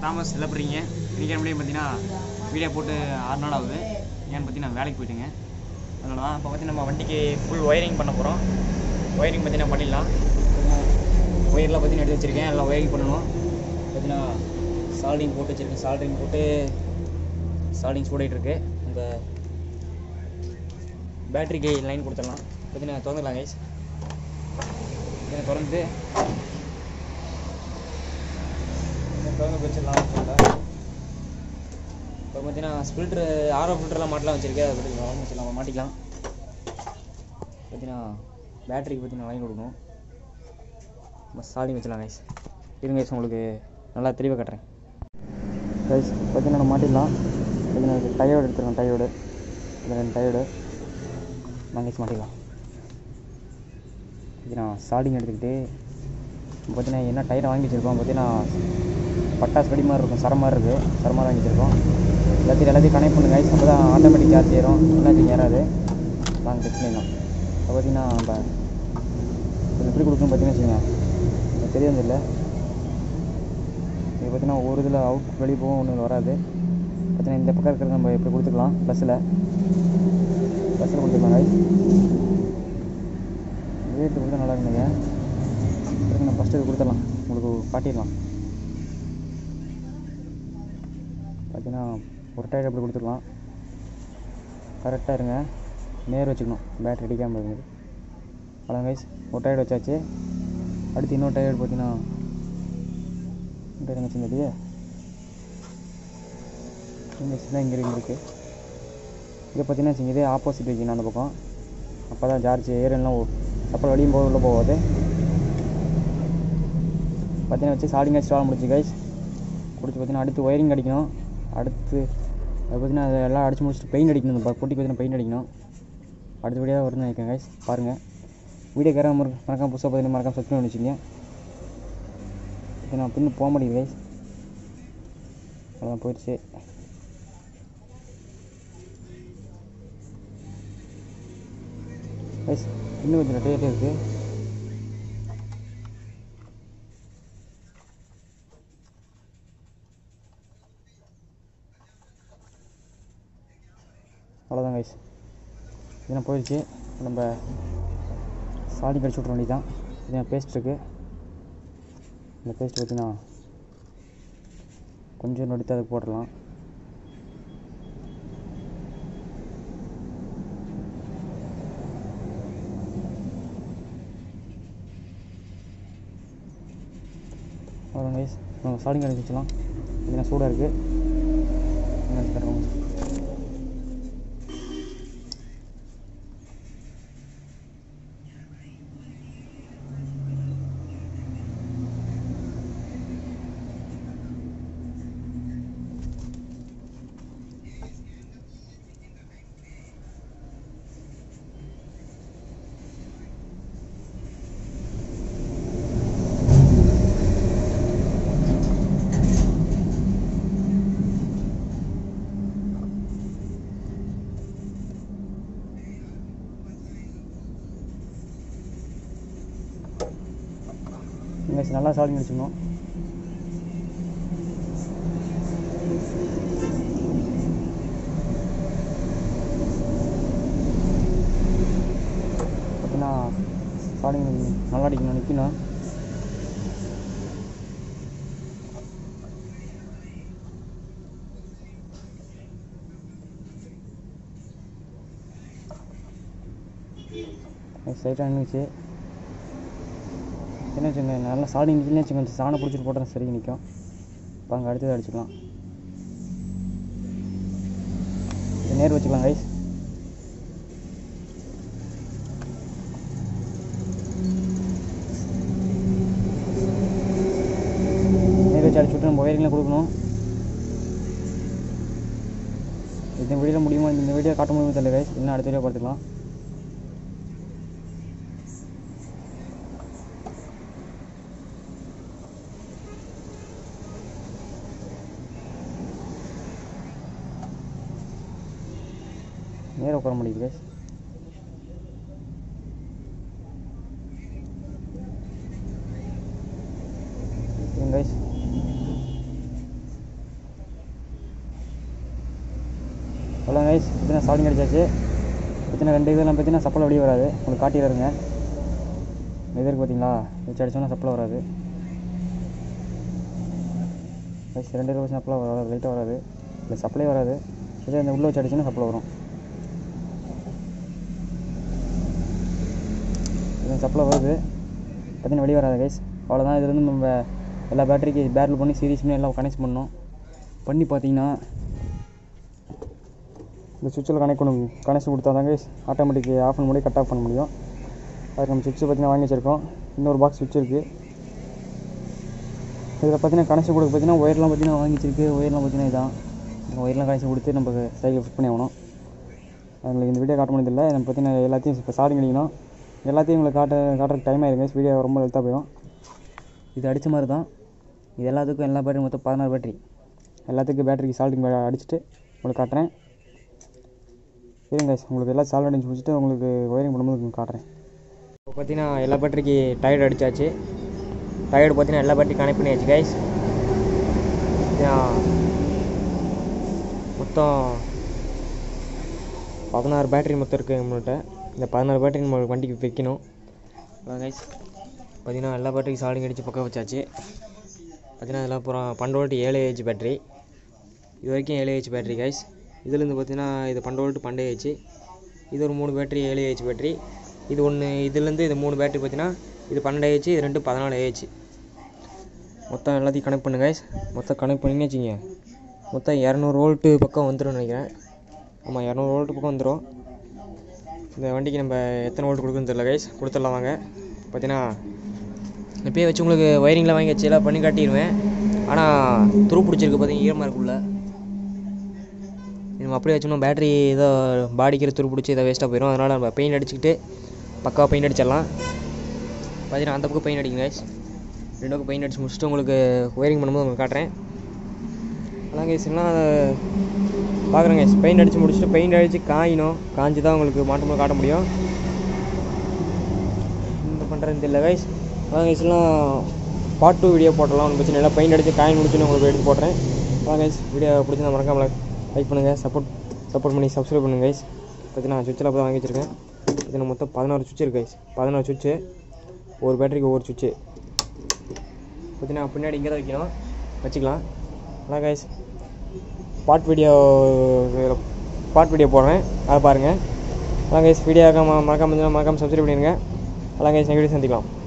Thomas செல்லப்படுறீங்க இன்றைக்கி முடியும் பார்த்தீங்கன்னா வீடியோ போட்டு ஆறு நாள் ஆகுது ஏன்னு பார்த்தீங்கன்னா வேலைக்கு போயிட்டுங்க அதனால தான் இப்போ பார்த்தீங்கன்னா நம்ம வண்டிக்கு ஃபுல் ஒயரிங் பண்ண போகிறோம் ஒயரிங் பார்த்தீங்கன்னா பண்ணிடலாம் ஒயர்லாம் பார்த்தீங்கன்னா எடுத்து வச்சுருக்கேன் எல்லாம் ஒயரிங் பண்ணணும் பார்த்தீங்கன்னா சால்டிங் போட்டு வச்சுருக்கேன் சால்டிங் போட்டு சால்டிங் சூடாயிட்டு இருக்கு அந்த பேட்டரிக்கு லைன் கொடுத்துடலாம் பார்த்தீங்கன்னா திறந்துடலாம் கைஸ் இதை திறந்து இதை திறந்து வச்சிடலாம் சொல்ல இப்போ பார்த்தீங்கன்னா ஃபில்ட்ரு ஆரோ ஃபில்டர்லாம் மாட்டலாம் வச்சுருக்கேன் அதை பற்றி வச்சிடலாம் நம்ம மாட்டிக்கலாம் பார்த்தீங்கன்னா பேட்டரிக்கு பார்த்தீங்கன்னா லைன் கொடுக்கணும் நம்ம சாலிங் வச்சிடலாம் கைஸ் இருங்க கைஸ் உங்களுக்கு நல்லா தெளிவாக கட்டுறேன் கைஸ் பார்த்தீங்கன்னா நம்ம மாட்டிடலாம் பார்த்தீங்கன்னா டயோடு எடுத்துருக்கோம் டயோடு இது ரெண்டு டயோடு நாங்கள் கைஸ் மாட்டிக்கலாம் பார்த்தீங்கன்னா சாடிங் எடுத்துக்கிட்டு பார்த்தீங்கன்னா என்ன டயரை வாங்கி வச்சுருக்கோம் பார்த்தீங்கன்னா பட்டாசு வெடி மாதிரி இருக்கும் சரம் மாதிரி இருக்குது சரம் மாதிரி வாங்கி வச்சுருக்கோம் எல்லாத்தையும் எல்லாத்தையும் கனெக்ட் பண்ணுங்க அப்போ தான் ஆட்டோமேட்டிக் சார்ஜ் ஏறும் எல்லாத்தையும் ஏறாது நாங்கள் டெஸ்ட் பண்ணிடலாம் இப்போ பார்த்தீங்கன்னா நம்ம இது எப்படி கொடுக்கணும் பார்த்தீங்கன்னா வச்சுக்கோங்க எனக்கு தெரியாது இல்லை இது பார்த்தீங்கன்னா ஒரு இதில் அவுட் வெளியே போகும் ஒன்று வராது பார்த்தீங்கன்னா இந்த பக்கம் இருக்கிறது நம்ம எப்படி கொடுத்துக்கலாம் ப்ளஸில் ப்ளஸில் கொடுத்துக்கலாம் guys. ரேட்டு கொடுத்தா நல்லா இருந்தீங்க சரி நான் ஃபஸ்ட்டு இது கொடுத்துடலாம் உங்களுக்கு காட்டிடலாம் பார்த்தீங்கன்னா ஒரு டயர் அப்படி கொடுத்துடலாம் கரெக்டாக இருங்க நேர் வச்சுக்கணும் பேட்டரி அடிக்காமல் இருக்குது அதான் கைஸ் ஒரு டயர் வச்சாச்சு அடுத்து இன்னொரு டயர் பார்த்தீங்கன்னா டயர் வச்சுங்க இல்லையே இங்கே தான் இங்கே இங்கே இருக்குது இங்கே பார்த்தீங்கன்னா வச்சுங்க இதே ஆப்போசிட் வைக்கணும் அந்த பக்கம் அப்போ தான் சார்ஜ் ஏரெல்லாம் அப்புறம் வெளியும் போக உள்ளே போகாது பார்த்தீங்கன்னா வச்சு சாடிங் வச்சு வேலை முடிச்சு கைஸ் முடிச்சு பார்த்தீங்கன்னா அடுத்து ஒயரிங் அடிக்கணும் அடுத்து அது பார்த்தீங்கன்னா அது எல்லாம் அடிச்சு முடிச்சுட்டு பெயிண்ட் அடிக்கணும் இந்த பொட்டிக்கு பார்த்தீங்கன்னா பெயிண்ட் அடிக்கணும் அடுத்த வீடியோ வருதுன்னு நினைக்கிறேன் கைஸ் பாருங்கள் வீடியோ கேட்க மறக்காம புதுசாக பார்த்தீங்கன்னா மறக்காம சப்ஸ்கிரைப் பண்ணி வச்சுக்கோங்க நான் பின்னு போக மாட்டேங்குது கைஸ் அதான் போயிடுச்சு கைஸ் இன்னும் கொஞ்சம் ரெட்டையிட்டே இருக்குது அவ்வளோதான் கைஸ் இதெல்லாம் போயிடுச்சு இப்ப நம்ம சாடி கடிச்சு விட்ற வேண்டியதான் இது பேஸ்ட் இருக்குது இந்த பேஸ்ட் பார்த்தீங்கன்னா கொஞ்சம் நொடித்து அதுக்கு போட்டுடலாம் அவ்வளோ கைஸ் நம்ம சாடிங் அடிச்சு வச்சலாம் இதெல்லாம் சூடாக இருக்குது அடிச்சு தரோம் கைஸ் நல்லா சாடிங் அடிச்சுக்கணும் பார்த்தீங்கன்னா சாடிங் நல்லா அடிக்கணும் நிற்கணும் சைட்டாக நின்றுச்சு என்ன வச்சுங்க நல்லா சாடி நிற்கலன்னு வச்சுங்க சாணம் பிடிச்சிட்டு போட்டால் சரி நிற்கும் இப்போ அங்கே அடுத்தது அடிச்சுக்கலாம் இது நேர் வச்சுக்கலாம் கைஸ் நேர் வச்சு அடிச்சு விட்டு நம்ம ஒயரிங்கில் கொடுக்கணும் இந்த வீடியோவில் முடியுமா இந்த வீடியோ காட்ட முடியுமா தெரியல கைஸ் இன்னும் அடுத்த வீடியோ பார்த்துக்கலாம் நேரம் உட்கார முடியுது guys. இருங்க guys. அவ்வளோ கைஸ் பார்த்தீங்கன்னா சால்டிங் அடிச்சாச்சு பார்த்தீங்கன்னா ரெண்டு இதெல்லாம் பார்த்தீங்கன்னா சப்பல் வெளியே வராது உங்களுக்கு காட்டிடுறேங்க இது இருக்கு பார்த்தீங்களா வச்சு அடிச்சோன்னா சப்பல் வராது கைஸ் ரெண்டு இருபது சப்பலாக வராது லைட்டாக வராது இல்லை சப்ளை வராது இதே இந்த உள்ளே வச்சு அடிச்சோன்னா சப்பலை வரும் இது சப்ளை வருது பார்த்தீங்கன்னா வெளியே வராது கைஸ் அவ்வளோதான் இதுலேருந்து நம்ம எல்லா பேட்டரிக்கு பேட்டில் பண்ணி சீரிஸ் பண்ணி எல்லாம் கனெக்ட் பண்ணோம் பண்ணி பார்த்தீங்கன்னா இந்த சுவிட்சில் கனெக்ட் பண்ண கனெக்ஷன் கொடுத்தா தான் கைஸ் ஆட்டோமேட்டிக் ஆஃப் பண்ண முடியும் கட் ஆஃப் பண்ண முடியும் அதுக்கு நம்ம சுவிட்சை பார்த்தீங்கன்னா வாங்கி வச்சிருக்கோம் இன்னொரு பாக்ஸ் சுவிட்ச் இருக்குது இதில் பார்த்தீங்கன்னா கனெக்ஷன் கொடுக்க பார்த்தீங்கன்னா ஒயர்லாம் பார்த்தீங்கன்னா வாங்கி வச்சிருக்கு ஒயர்லாம் பார்த்தீங்கன்னா இதான் இந்த ஒயர்லாம் கனெக்ஷன் கொடுத்து நம்ம சைக்கிள் ஃபிட் பண்ணி ஆகணும் உங்களுக்கு இந்த வீடியோ காட்ட முடியதில்லை நம்ம பார்த்தீங்கன்னா எல்லாத்தையும் இப்போ சாடிங் அடிக்கணும் எல்லாத்தையும் உங்களுக்கு காட்ட காட்டுறதுக்கு டைம் ஆயிருங்க வீடியோ ரொம்ப லெத்தாக போயிடும் இது அடித்த மாதிரி தான் இது எல்லாத்துக்கும் எல்லா பேட்டரி மொத்தம் பதினாறு பேட்டரி எல்லாத்துக்கும் பேட்டரிக்கு சால்டிங் அடிச்சுட்டு உங்களுக்கு காட்டுறேன் இருங்க guys, உங்களுக்கு எல்லாம் சால்ட் அடிச்சு முடிச்சுட்டு உங்களுக்கு ஒயரிங் பண்ணும்போது உங்களுக்கு காட்டுறேன் இப்போ பார்த்தீங்கன்னா எல்லா பேட்டரிக்கு டயர்டு அடிச்சாச்சு டயர்டு பார்த்தீங்கன்னா எல்லா பேட்டரி கனெக்ட் பண்ணியாச்சு கைஸ் மொத்தம் பதினாறு பேட்டரி மொத்தம் இருக்குது நம்மள்கிட்ட இந்த பதினாறு பேட்டரி நம்ம வண்டிக்கு வைக்கணும் அதான் கைஸ் பார்த்தீங்கன்னா எல்லா பேட்டரிக்கு சாலிங் அடித்து பக்கம் வச்சாச்சு பார்த்தீங்கன்னா இதெல்லாம் அப்புறம் பன்னெண்டு வோல்ட் ஏழு ஏஹெச் பேட்டரி இது வரைக்கும் ஏழு ஏஹெச் பேட்டரி கைஸ் இதுலேருந்து பார்த்தீங்கன்னா இது பன்னெண்டு வோல்ட் பன்னெண்டு ஏஹெச் இது ஒரு மூணு பேட்டரி ஏழு ஏஹெச் பேட்டரி இது ஒன்று இதுலேருந்து இது மூணு பேட்டரி பார்த்தீங்கன்னா இது பன்னெண்டு ஏஹெச் இது ரெண்டு பதினாலு ஏஹெச் மொத்தம் எல்லாத்தையும் கனெக்ட் பண்ணு கைஸ் மொத்தம் கனெக்ட் பண்ணிங்கன்னு வச்சுங்க மொத்தம் இரநூறு வோல்ட்டு பக்கம் வந்துடும் நினைக்கிறேன் ஆமாம் இரநூறு வோல்ட்டு பக்கம் வந்துடும் இந்த வண்டிக்கு நம்ம எத்தனை வோல்ட் கொடுக்குன்னு தெரியல கைஸ் கொடுத்துடலாம் வாங்க பார்த்தீங்கன்னா இப்போயே வச்சு உங்களுக்கு ஒயரிங்லாம் வாங்கி வச்சு எல்லாம் பண்ணி காட்டிடுவேன் ஆனால் துரு பிடிச்சிருக்கு பார்த்தீங்கன்னா ஈரமாக இருக்குள்ள இது நம்ம அப்படியே வச்சோம்னா பேட்டரி ஏதோ பாடிக்கிற துரு பிடிச்சி ஏதோ வேஸ்ட்டாக போயிடும் அதனால் நம்ம பெயிண்ட் அடிச்சுக்கிட்டு பக்காவாக பெயிண்ட் அடிச்சிடலாம் பார்த்தீங்கன்னா அந்த பக்கம் பெயிண்ட் அடிங்க guys. ரெண்டு பக்கம் பெயிண்ட் அடிச்சு முடிச்சுட்டு உங்களுக்கு ஒயரிங் பண்ணும்போது உங்களுக்கு காட்டுறேன் அதான் கைஸ் எல்லாம் பார்க்குறேன் கைஸ் பெயிண்ட் அடித்து முடிச்சுட்டு பெயிண்ட் அடித்து காயணும் காஞ்சி தான் உங்களுக்கு மாட்டும்போது காட்ட முடியும் இந்த பண்ணுறது தெரியல கைஸ் அதான் கைஸ் எல்லாம் பார்ட் டூ வீடியோ போட்டலாம் ஒன்று பிரச்சனை இல்லை பெயிண்ட் அடித்து காயின் முடிச்சுன்னு உங்களுக்கு எடுத்து போடுறேன் அதான் கைஸ் வீடியோ பிடிச்சிருந்தா மறக்காம லைக் பண்ணுங்கள் சப்போர்ட் சப்போர்ட் பண்ணி சப்ஸ்கிரைப் பண்ணுங்கள் கைஸ் பார்த்தீங்கன்னா சுவிட்சில் அப்போ தான் வாங்கி வச்சிருக்கேன் இதில் மொத்தம் பதினாறு சுவிட்ச் இருக்கு கைஸ் பதினாறு சுவிட்சு ஒரு பேட்டரிக்கு ஒவ்வொரு சுவிட்சு பார்த்தீங்கன்னா பின்னாடி இங்கே தான் வைக்கணும் வச்சுக்கலாம் அதான் guys part video part video போடுறேன் அதை பாருங்கள் அதான் கைஸ் வீடியோ மறக்காம மறக்காம சப்ஸ்கிரைப் பண்ணிடுங்க அதான் கைஸ் நெக்ஸ்ட் வீடியோ சந்திக்கலாம்